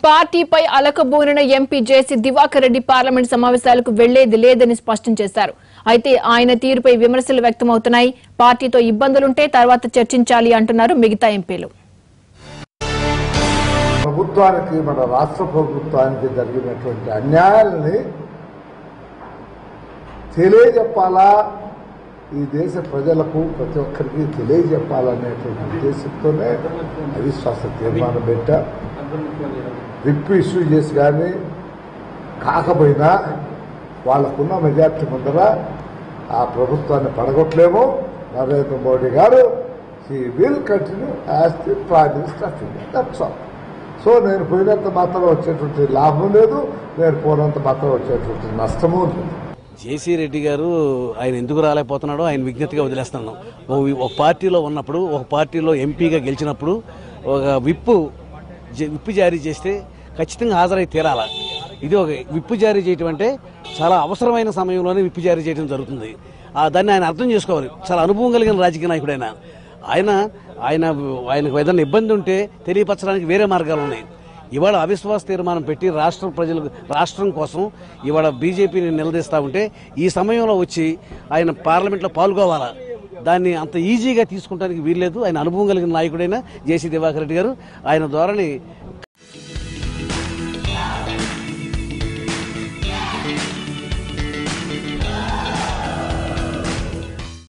పార్టీపై అలకబోనిన MP JC Diwakar Reddy parliament సమావేశాలకు వెళ్లేది లేదని స్పష్టం చేశారు అయితే ఆయన తీరుపై విమర్శలు వ్యక్తమవుతున్నాయి పార్టీతో ఇబ్బందులుంటే తర్వాత చర్చించాలి అంటున్నారు మిగతా ఎంపీలు ప్రభుత్వానికి మన రాష్ట్ర ప్రభుత్వానికి జరిగినటువంటి అన్యాయాలని తెలియజెప్పాలా ఈ దేశ ప్రజలకు ప్రతి ఒక్కరికి తెలియజెప్పాలనేటువంటి ఉద్దేశంతోనే అవిశ్వాస తీర్మానం పెట్టా విప్ ఇష్యూ చేసి కానీ కాకపోయినా వాళ్ళకున్న మెజార్టీ ముందర ఆ ప్రభుత్వాన్ని పడగొట్టలేము Narendra Modi garu he will continue as the prime minister of India that's all so నేను పోయినంత మాత్రం వచ్చేటువంటి లాభం లేదు నేను పోయినంత మాత్రం వచ్చేటువంటి నష్టము లేదు జేసీ రెడ్డి గారు ఆయన ఎందుకు రాలేకపోతున్నాడో ఆయన విజ్ఞతగా వదిలేస్తున్నాను ఒక ఒక పార్టీలో ఉన్నప్పుడు ఒక పార్టీలో ఎంపీగా గెలిచినప్పుడు ఒక విప్పు జ- విప్పు జారీ చేస్తే ఖచ్చితంగా హాజరై తీరాల ఇది ఒక విప్పు జారీ చేయటం అంటే చాలా అవసరమైన సమయంలోనే విప్పు జారీ చేయడం జరుగుతుంది ఆ దాన్ని ఆయన అర్థం చేసుకోవాలి చాలా అనుభవం కలిగిన రాజకీయ నాయకుడైన ఆయన ఆయన ఆయనకు ఏదైనా ఇబ్బంది ఉంటే తెలియపరచడానికి వేరే మార్గాలు ఉన్నాయి ఇవాళ అవిశ్వాస తీర్మానం పెట్టి రాష్ట్ర ప్రజలకు రాష్ట్రం కోసం ఇవాళ బీజేపీని నిలదీస్తా ఉంటే ఈ సమయంలో వచ్చి ఆయన పార్లమెంట్లో పాల్గొవాలా దాన్ని అంత ఈజీగా తీసుకుంటానికి వీల్లేదు ఆయన అనుభవం కలిగిన నాయకుడైన జేసీ దివాకర్ రెడ్డి గారు ఆయన ధోరణి